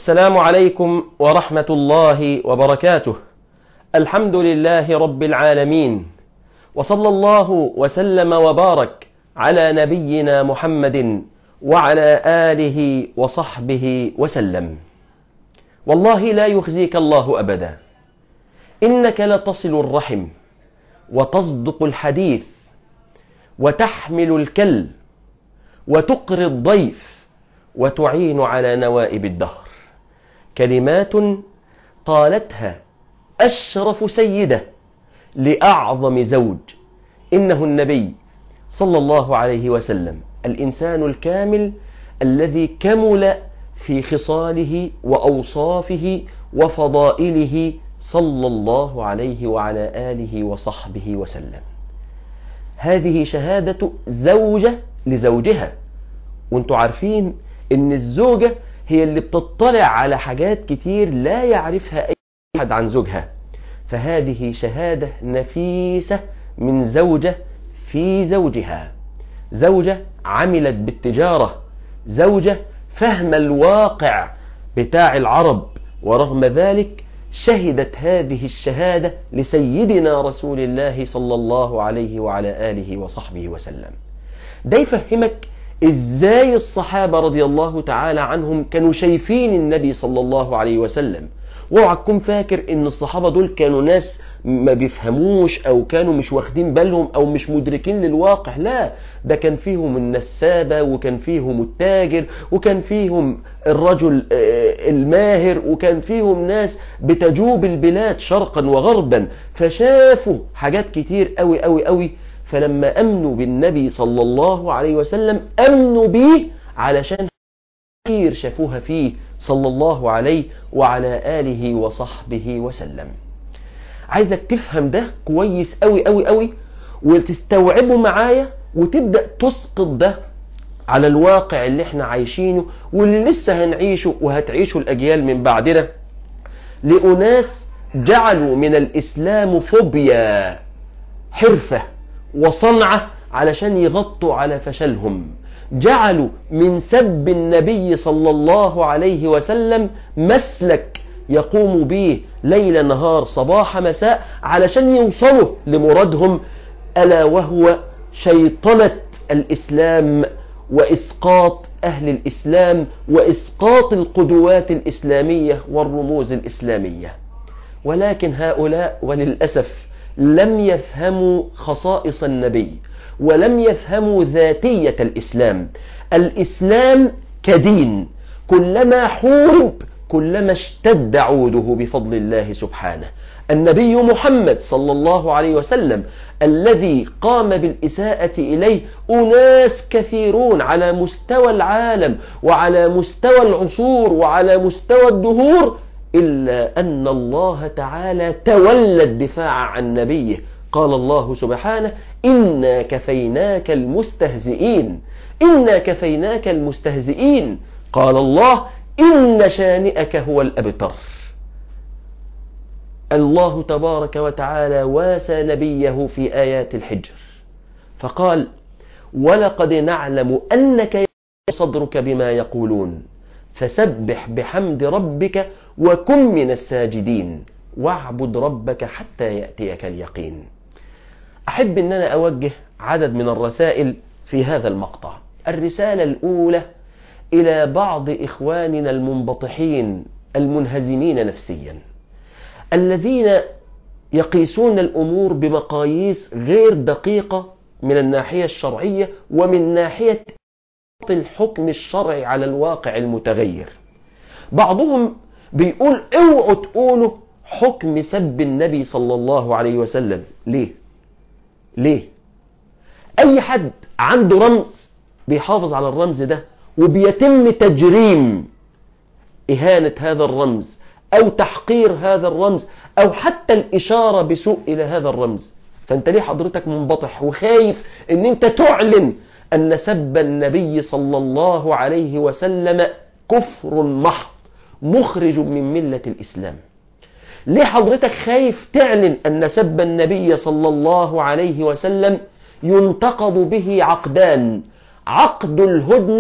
السلام عليكم ورحمة الله وبركاته الحمد لله رب العالمين وصلى الله وسلم وبارك على نبينا محمد وعلى آله وصحبه وسلم والله لا يخزيك الله أبدا إنك لتصل الرحم وتصدق الحديث وتحمل الكل وتقري الضيف وتعين على نوائب الدهر كلمات قالتها أشرف سيدة لأعظم زوج إنه النبي صلى الله عليه وسلم الإنسان الكامل الذي كمل في خصاله وأوصافه وفضائله صلى الله عليه وعلى آله وصحبه وسلم هذه شهادة زوجة لزوجها وانتوا عارفين ان الزوجة هي اللي بتطلع على حاجات كتير لا يعرفها اي احد عن زوجها فهذه شهادة نفيسة من زوجة في زوجها زوجة عملت بالتجارة زوجة فهم الواقع بتاع العرب ورغم ذلك شهدت هذه الشهادة لسيدنا رسول الله صلى الله عليه وعلى آله وصحبه وسلم ده يفهمك ازاي الصحابة رضي الله تعالى عنهم كانوا شايفين النبي صلى الله عليه وسلم واوعى تكون فاكر ان الصحابة دول كانوا ناس ما بيفهموش او كانوا مش واخدين بالهم او مش مدركين للواقع لا ده كان فيهم النسابة وكان فيهم التاجر وكان فيهم الرجل الماهر وكان فيهم ناس بتجوب البلاد شرقا وغربا فشافوا حاجات كتير قوي قوي قوي فلما امنوا بالنبي صلى الله عليه وسلم امنوا بيه علشان كتير شافوها فيه صلى الله عليه وعلى آله وصحبه وسلم عايزك تفهم ده كويس قوي قوي قوي وتستوعبه معايا وتبدأ تسقط ده على الواقع اللي احنا عايشينه واللي لسه هنعيشه وهتعيشه الأجيال من بعدنا لأناس جعلوا من الإسلام فوبيا حرفة وصنعة علشان يغطوا على فشلهم جعلوا من سب النبي صلى الله عليه وسلم مسلك يقوم به ليل نهار صباح مساء علشان يوصلوا لمرادهم ألا وهو شيطنة الإسلام وإسقاط أهل الإسلام وإسقاط القدوات الإسلامية والرموز الإسلامية ولكن هؤلاء وللأسف لم يفهموا خصائص النبي ولم يفهموا ذاتية الإسلام الإسلام كدين كلما حورب كلما اشتد عوده بفضل الله سبحانه النبي محمد صلى الله عليه وسلم الذي قام بالإساءة إليه أناس كثيرون على مستوى العالم وعلى مستوى العصور وعلى مستوى الدهور إلا أن الله تعالى تولى الدفاع عن نبيه قال الله سبحانه إنا كفيناك المستهزئين إنا كفيناك المستهزئين قال الله إن شانئك هو الأبتر الله تبارك وتعالى واسى نبيه في آيات الحجر فقال ولقد نعلم أنك صدرك بما يقولون فسبح بحمد ربك وكن من الساجدين واعبد ربك حتى يأتيك اليقين أحب أن أنا أوجه عدد من الرسائل في هذا المقطع الرسالة الأولى إلى بعض إخواننا المنبطحين المنهزمين نفسيا الذين يقيسون الأمور بمقاييس غير دقيقة من الناحية الشرعية ومن ناحية الحكم الشرعي على الواقع المتغير بعضهم بيقول اوعوا تقولوا حكم سب النبي صلى الله عليه وسلم ليه ليه اي حد عنده رمز بيحافظ على الرمز ده وبيتم تجريم اهانة هذا الرمز او تحقير هذا الرمز او حتى الاشارة بسوء الى هذا الرمز فانت ليه حضرتك منبطح وخايف ان انت تعلن ان سب النبي صلى الله عليه وسلم كفر محض مخرج من ملة الاسلام ليه حضرتك خايف تعلن أن سب النبي صلى الله عليه وسلم ينتقض به عقدان عقد الهدنة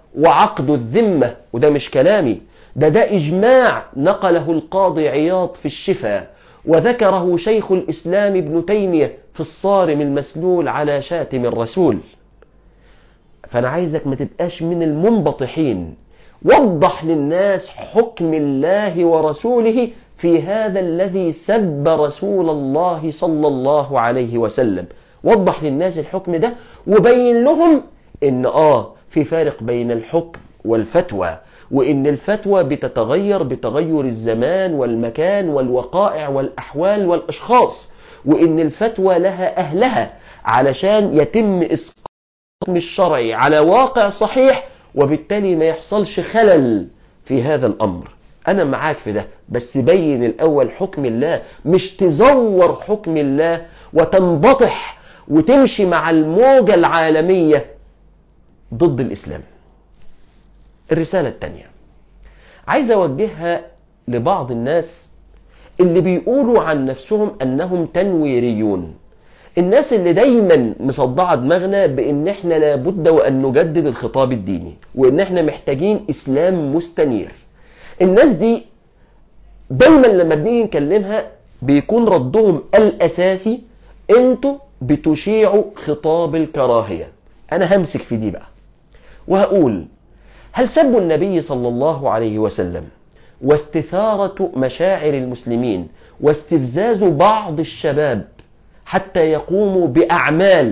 وعقد الذمة وده مش كلامي ده ده إجماع نقله القاضي عياض في الشفاء وذكره شيخ الإسلام ابن تيمية في الصارم المسلول على شاتم الرسول فأنا عايزك ما تبقاش من المنبطحين وضح للناس حكم الله ورسوله في هذا الذي سب رسول الله صلى الله عليه وسلم وضح للناس الحكم ده وبين لهم ان اه في فارق بين الحكم والفتوى وان الفتوى بتتغير بتغير الزمان والمكان والوقائع والاحوال والاشخاص وان الفتوى لها اهلها علشان يتم اسقاط الشرعي على واقع صحيح وبالتالي ما يحصلش خلل في هذا الامر انا معاك في ده بس بين الاول حكم الله مش تزور حكم الله وتنبطح وتمشي مع الموجة العالمية ضد الاسلام الرسالة التانية عايز اوجهها لبعض الناس اللي بيقولوا عن نفسهم انهم تنويريون الناس اللي دايما مصدعة دماغنا بان احنا لابد وان نجدد الخطاب الديني وان احنا محتاجين اسلام مستنير الناس دي دايما لما بنيجي نكلمها بيكون ردهم الاساسي انتوا بتشيعوا خطاب الكراهية انا همسك في دي بقى وهقول هل سب النبي صلى الله عليه وسلم واستثارة مشاعر المسلمين واستفزاز بعض الشباب حتى يقوموا بأعمال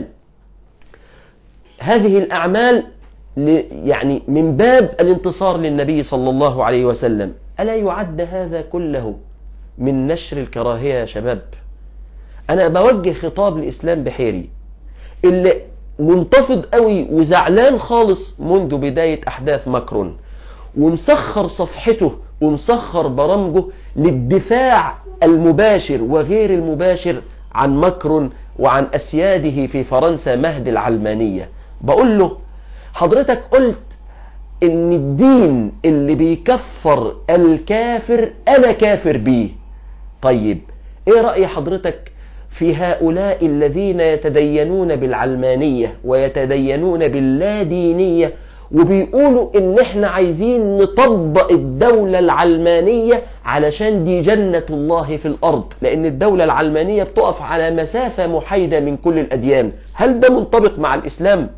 هذه الأعمال يعني من باب الانتصار للنبي صلى الله عليه وسلم ألا يعد هذا كله من نشر الكراهية يا شباب أنا بوجه خطاب الإسلام بحيري اللي منتفض قوي وزعلان خالص منذ بداية أحداث ماكرون ومسخر صفحته ومسخر برامجه للدفاع المباشر وغير المباشر عن ماكرون وعن أسياده في فرنسا مهد العلمانية بقول له حضرتك قلت ان الدين اللي بيكفر الكافر انا كافر بيه طيب ايه رأي حضرتك في هؤلاء الذين يتدينون بالعلمانية ويتدينون باللادينية وبيقولوا ان احنا عايزين نطبق الدولة العلمانية علشان دي جنة الله في الارض لان الدولة العلمانية بتقف على مسافة محايدة من كل الاديان هل ده منطبق مع الاسلام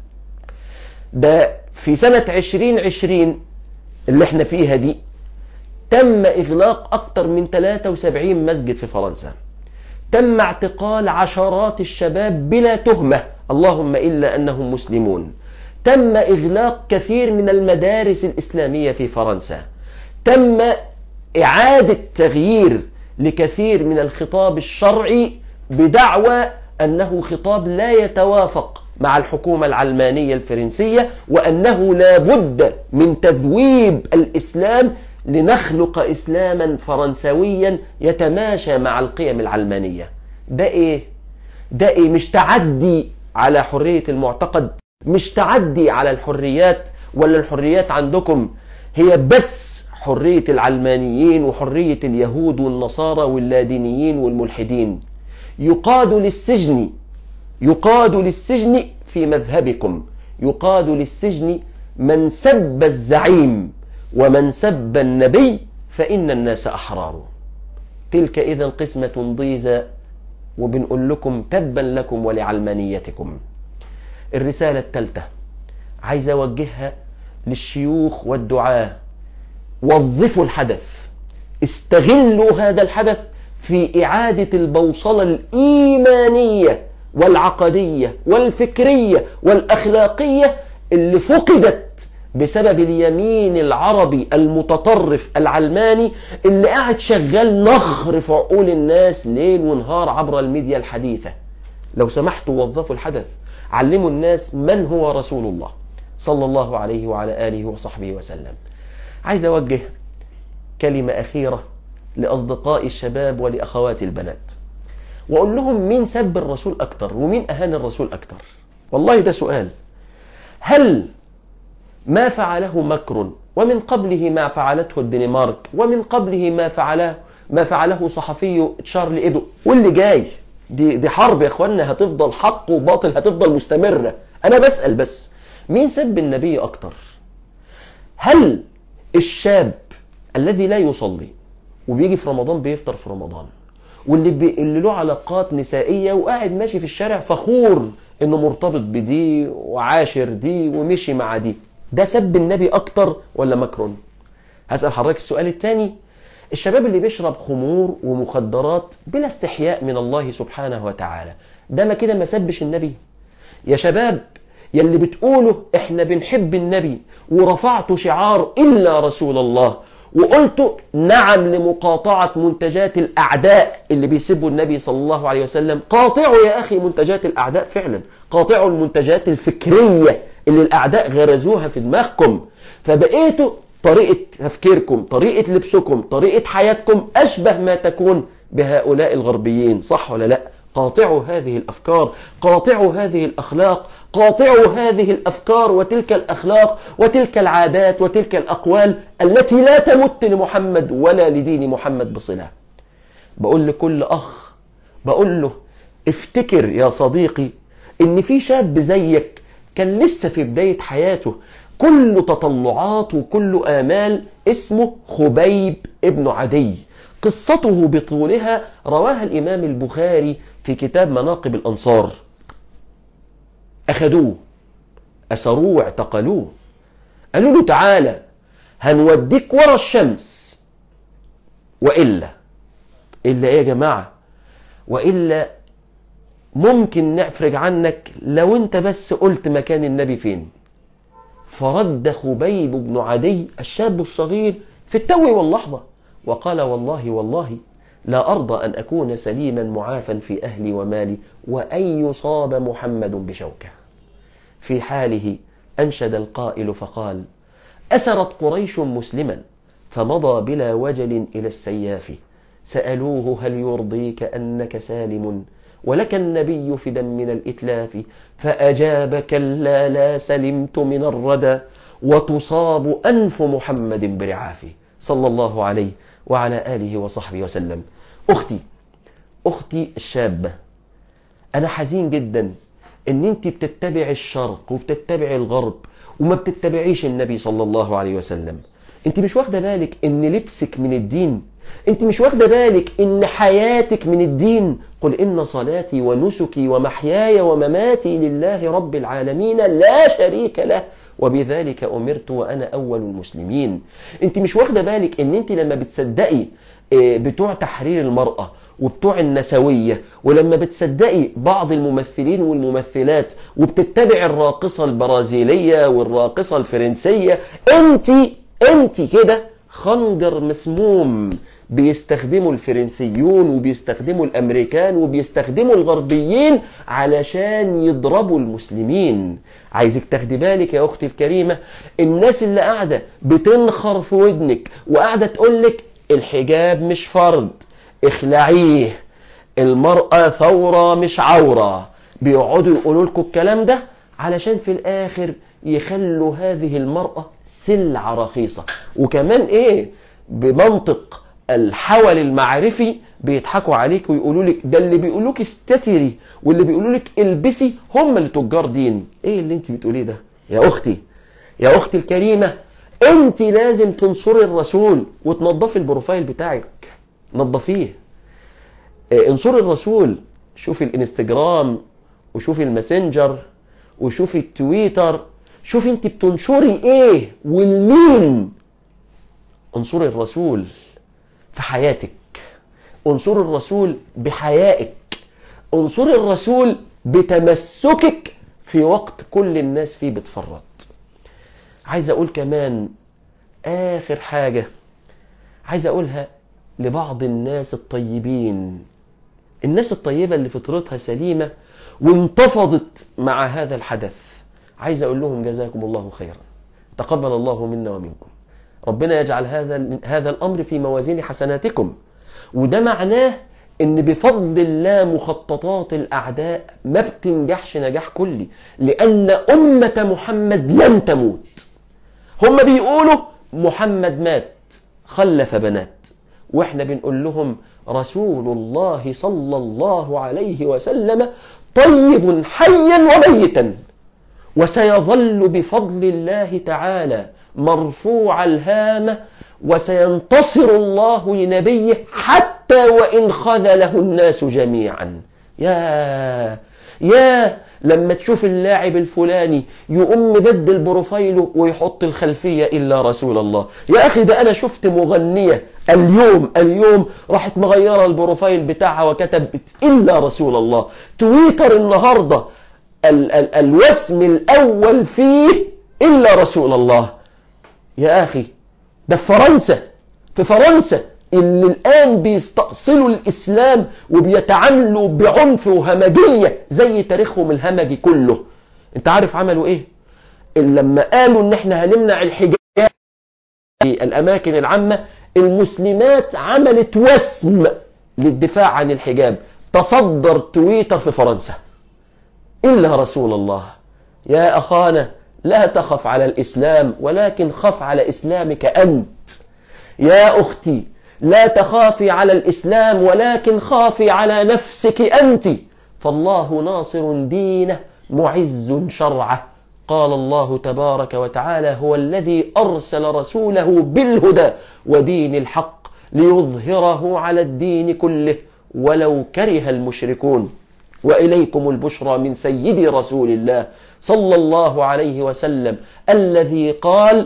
ده في سنة 2020 اللي احنا فيها دي تم اغلاق اكتر من 73 مسجد في فرنسا تم اعتقال عشرات الشباب بلا تهمة اللهم إلا أنهم مسلمون تم إغلاق كثير من المدارس الإسلامية في فرنسا تم إعادة تغيير لكثير من الخطاب الشرعي بدعوى أنه خطاب لا يتوافق مع الحكومة العلمانية الفرنسية وأنه لا بد من تذويب الإسلام لنخلق إسلاما فرنسويا يتماشى مع القيم العلمانية ده إيه؟ ده إيه؟ مش تعدي على حرية المعتقد مش تعدي على الحريات ولا الحريات عندكم هي بس حرية العلمانيين وحرية اليهود والنصارى واللادينيين والملحدين يقاد للسجن يقاد للسجن في مذهبكم يقاد للسجن من سب الزعيم ومن سب النبي فإن الناس أحرار تلك إذا قسمة ضيزى وبنقول لكم تبا لكم ولعلمانيتكم الرسالة الثالثة عايز أوجهها للشيوخ والدعاة وظفوا الحدث استغلوا هذا الحدث في إعادة البوصلة الإيمانية والعقدية والفكرية والأخلاقية اللي فقدت بسبب اليمين العربي المتطرف العلماني اللي قاعد شغال نخر في عقول الناس ليل ونهار عبر الميديا الحديثة لو سمحتوا وظفوا الحدث علموا الناس من هو رسول الله صلى الله عليه وعلى آله وصحبه وسلم عايز أوجه كلمة أخيرة لأصدقاء الشباب ولأخوات البنات وأقول لهم مين سب الرسول أكتر ومين أهان الرسول أكتر والله ده سؤال هل ما فعله مكر ومن قبله ما فعلته الدنمارك ومن قبله ما فعله ما فعله صحفي تشارلي إيدو واللي جاي دي, دي حرب يا اخوانا هتفضل حق وباطل هتفضل مستمرة انا بسأل بس مين سب النبي اكتر هل الشاب الذي لا يصلي وبيجي في رمضان بيفطر في رمضان واللي بي... اللي له علاقات نسائية وقاعد ماشي في الشارع فخور انه مرتبط بدي وعاشر دي ومشي مع دي ده سب النبي اكتر ولا مكرون هسأل حضرتك السؤال الثاني الشباب اللي بيشرب خمور ومخدرات بلا استحياء من الله سبحانه وتعالى ده ما كده ما سبش النبي يا شباب يلي بتقولوا احنا بنحب النبي ورفعت شعار إلا رسول الله وقلت نعم لمقاطعة منتجات الأعداء اللي بيسبوا النبي صلى الله عليه وسلم قاطعوا يا أخي منتجات الأعداء فعلا قاطعوا المنتجات الفكرية اللي الأعداء غرزوها في دماغكم فبقيتوا طريقة تفكيركم طريقة لبسكم طريقة حياتكم أشبه ما تكون بهؤلاء الغربيين صح ولا لا قاطعوا هذه الأفكار قاطعوا هذه الأخلاق قاطعوا هذه الأفكار وتلك الأخلاق وتلك العادات وتلك الأقوال التي لا تمت لمحمد ولا لدين محمد بصلة بقول لكل أخ بقول له افتكر يا صديقي ان في شاب زيك كان لسه في بداية حياته كل تطلعات وكل آمال اسمه خبيب ابن عدي قصته بطولها رواها الإمام البخاري في كتاب مناقب الأنصار أخذوه أسروه واعتقلوه قالوا له تعالى هنوديك ورا الشمس وإلا إلا إيه يا جماعة وإلا ممكن نفرج عنك لو انت بس قلت مكان النبي فين فرد خبيب بن عدي الشاب الصغير في التو واللحظة وقال والله والله لا أرضى أن أكون سليما معافا في أهلي ومالي وأن يصاب محمد بشوكة في حاله أنشد القائل فقال أسرت قريش مسلما فمضى بلا وجل إلى السياف سألوه هل يرضيك أنك سالم ولك النبي فدا من الإتلاف فأجاب كلا لا سلمت من الردى وتصاب أنف محمد برعافه صلى الله عليه وعلى آله وصحبه وسلم أختي أختي الشابة أنا حزين جدا ان انت بتتبع الشرق وبتتبع الغرب وما بتتبعيش النبي صلى الله عليه وسلم انت مش واخده بالك ان لبسك من الدين انت مش واخده بالك ان حياتك من الدين قل ان صلاتي ونسكي ومحياي ومماتي لله رب العالمين لا شريك له وبذلك أمرت وأنا أول المسلمين انت مش واخده بالك ان انت لما بتصدقي بتوع تحرير المرأة وبتوع النسوية ولما بتصدقي بعض الممثلين والممثلات وبتتبع الراقصة البرازيلية والراقصة الفرنسية انت انت كده خنجر مسموم بيستخدموا الفرنسيون وبيستخدموا الامريكان وبيستخدموا الغربيين علشان يضربوا المسلمين عايزك تاخدي بالك يا اختي الكريمة الناس اللي قاعدة بتنخر في ودنك وقاعدة تقولك الحجاب مش فرض اخلعيه المرأة ثورة مش عورة بيقعدوا يقولوا لكم الكلام ده علشان في الاخر يخلوا هذه المرأة سلعة رخيصة وكمان ايه بمنطق الحول المعرفي بيضحكوا عليك ويقولوا لك ده اللي بيقولوا لك استتري واللي بيقولوا لك البسي هم اللي تجار دين ايه اللي انت بتقوليه ده يا اختي يا اختي الكريمة انت لازم تنصري الرسول وتنظفي البروفايل بتاعك نظفيه اه انصري الرسول شوفي الانستجرام وشوفي الماسنجر وشوفي التويتر شوفي انت بتنشري ايه والمين انصري الرسول في حياتك انصري الرسول بحيائك انصري الرسول بتمسكك في وقت كل الناس فيه بتفرط عايز اقول كمان اخر حاجة عايز اقولها لبعض الناس الطيبين الناس الطيبة اللي فطرتها سليمة وانتفضت مع هذا الحدث عايز اقول لهم جزاكم الله خيرا تقبل الله منا ومنكم ربنا يجعل هذا هذا الامر في موازين حسناتكم وده معناه ان بفضل الله مخططات الاعداء ما بتنجحش نجاح كلي لان امة محمد لن تموت هم بيقولوا محمد مات خلف بنات واحنا بنقول لهم رسول الله صلى الله عليه وسلم طيب حيا وميتا وسيظل بفضل الله تعالى مرفوع الهامة وسينتصر الله لنبيه حتى وإن خذله الناس جميعا يا يا لما تشوف اللاعب الفلاني يقوم مبدل بروفايله ويحط الخلفية إلا رسول الله يا أخي ده أنا شفت مغنية اليوم اليوم راحت مغيرة البروفايل بتاعها وكتبت إلا رسول الله تويتر النهاردة ال ال الوسم الأول فيه إلا رسول الله يا أخي ده في فرنسا في فرنسا اللي الآن بيستأصلوا الإسلام وبيتعاملوا بعنف وهمجية زي تاريخهم الهمجي كله انت عارف عملوا ايه لما قالوا ان احنا هنمنع الحجاب في الأماكن العامة المسلمات عملت وسم للدفاع عن الحجاب تصدر تويتر في فرنسا إلا رسول الله يا أخانا لا تخف على الإسلام ولكن خف على إسلامك أنت يا أختي لا تخافي على الإسلام ولكن خافي على نفسك أنت فالله ناصر دينه معز شرعه قال الله تبارك وتعالى هو الذي أرسل رسوله بالهدى ودين الحق ليظهره على الدين كله ولو كره المشركون وإليكم البشرى من سيد رسول الله صلى الله عليه وسلم الذي قال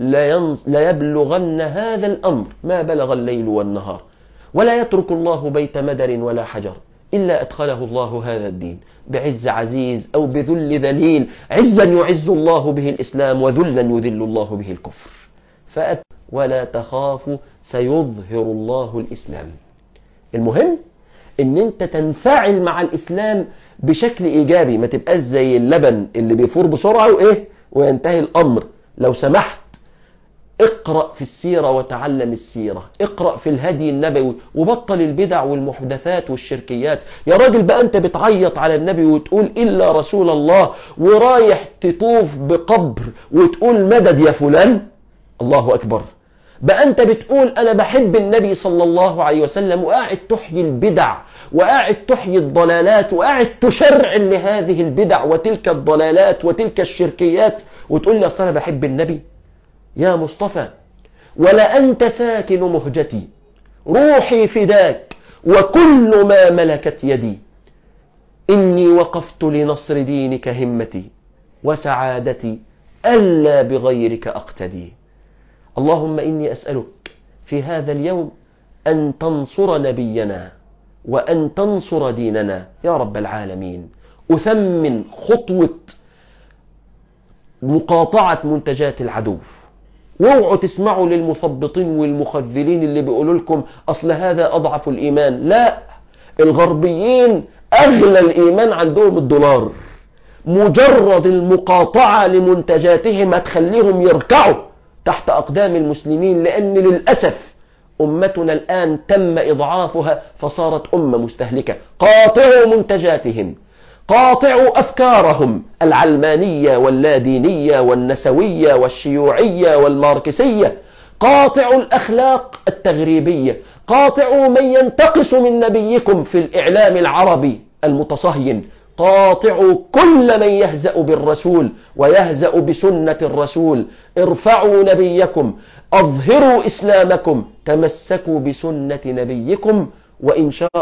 ليبلغن هذا الأمر ما بلغ الليل والنهار ولا يترك الله بيت مدر ولا حجر إلا أدخله الله هذا الدين بعز عزيز أو بذل ذليل عزا يعز الله به الإسلام وذلا يذل الله به الكفر فأت ولا تخافوا سيظهر الله الإسلام المهم ان انت تنفعل مع الاسلام بشكل ايجابي ما تبقاش زي اللبن اللي بيفور بسرعة وايه وينتهي الامر لو سمحت اقرأ في السيرة وتعلم السيرة اقرأ في الهدي النبوي وبطل البدع والمحدثات والشركيات يا راجل بقى انت بتعيط على النبي وتقول إلا رسول الله ورايح تطوف بقبر وتقول مدد يا فلان الله أكبر بقى انت بتقول انا بحب النبي صلى الله عليه وسلم وقاعد تحيي البدع وقاعد تحيي الضلالات وقاعد تشرع لهذه البدع وتلك الضلالات وتلك الشركيات وتقول لي اصل انا بحب النبي يا مصطفى ولا أنت ساكن مهجتي روحي فداك وكل ما ملكت يدي إني وقفت لنصر دينك همتي وسعادتي ألا بغيرك أقتدي اللهم إني أسألك في هذا اليوم أن تنصر نبينا وأن تنصر ديننا يا رب العالمين أثمن خطوة مقاطعة منتجات العدو واوعوا تسمعوا للمثبطين والمخذلين اللي بيقولوا لكم أصل هذا أضعف الإيمان لا الغربيين أغلى الإيمان عندهم الدولار مجرد المقاطعة لمنتجاتهم هتخليهم يركعوا تحت أقدام المسلمين لأن للأسف أمتنا الآن تم إضعافها فصارت أمة مستهلكة قاطعوا منتجاتهم قاطعوا أفكارهم العلمانية واللادينية والنسوية والشيوعية والماركسية قاطعوا الأخلاق التغريبية قاطعوا من ينتقص من نبيكم في الإعلام العربي المتصهين قاطعوا كل من يهزأ بالرسول ويهزأ بسنة الرسول ارفعوا نبيكم أظهروا إسلامكم تمسكوا بسنة نبيكم وإن شاء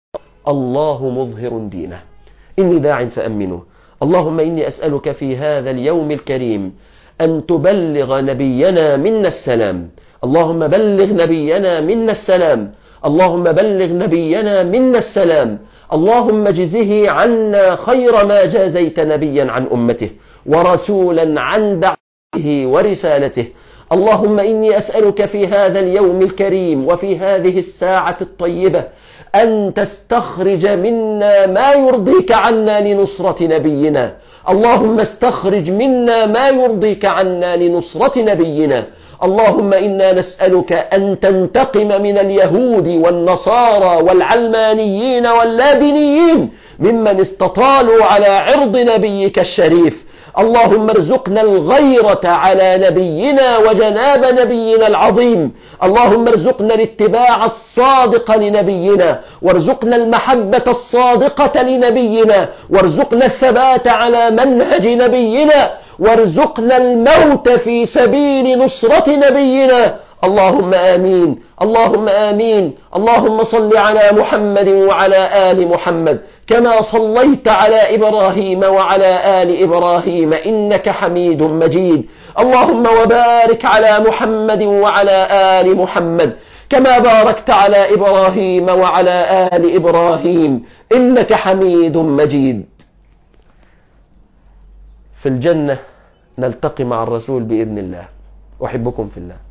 الله مظهر دينه إني داع فأمنه اللهم إني أسألك في هذا اليوم الكريم أن تبلغ نبينا منا السلام اللهم بلغ نبينا منا السلام اللهم بلغ نبينا منا السلام اللهم جزه عنا خير ما جازيت نبيا عن أمته ورسولا عن دعوته ورسالته اللهم إني أسألك في هذا اليوم الكريم وفي هذه الساعة الطيبة أن تستخرج منا ما يرضيك عنا لنصرة نبينا اللهم استخرج منا ما يرضيك عنا لنصرة نبينا اللهم إنا نسألك أن تنتقم من اليهود والنصارى والعلمانيين واللادينيين ممن استطالوا على عرض نبيك الشريف اللهم ارزقنا الغيرة على نبينا وجناب نبينا العظيم اللهم ارزقنا الاتباع الصادق لنبينا وارزقنا المحبة الصادقة لنبينا وارزقنا الثبات على منهج نبينا وارزقنا الموت في سبيل نصرة نبينا اللهم آمين اللهم آمين اللهم صل على محمد وعلى آل محمد كما صليت على إبراهيم وعلى آل إبراهيم إنك حميد مجيد اللهم وبارك على محمد وعلى آل محمد كما باركت على إبراهيم وعلى آل إبراهيم إنك حميد مجيد في الجنة نلتقي مع الرسول بإذن الله أحبكم في الله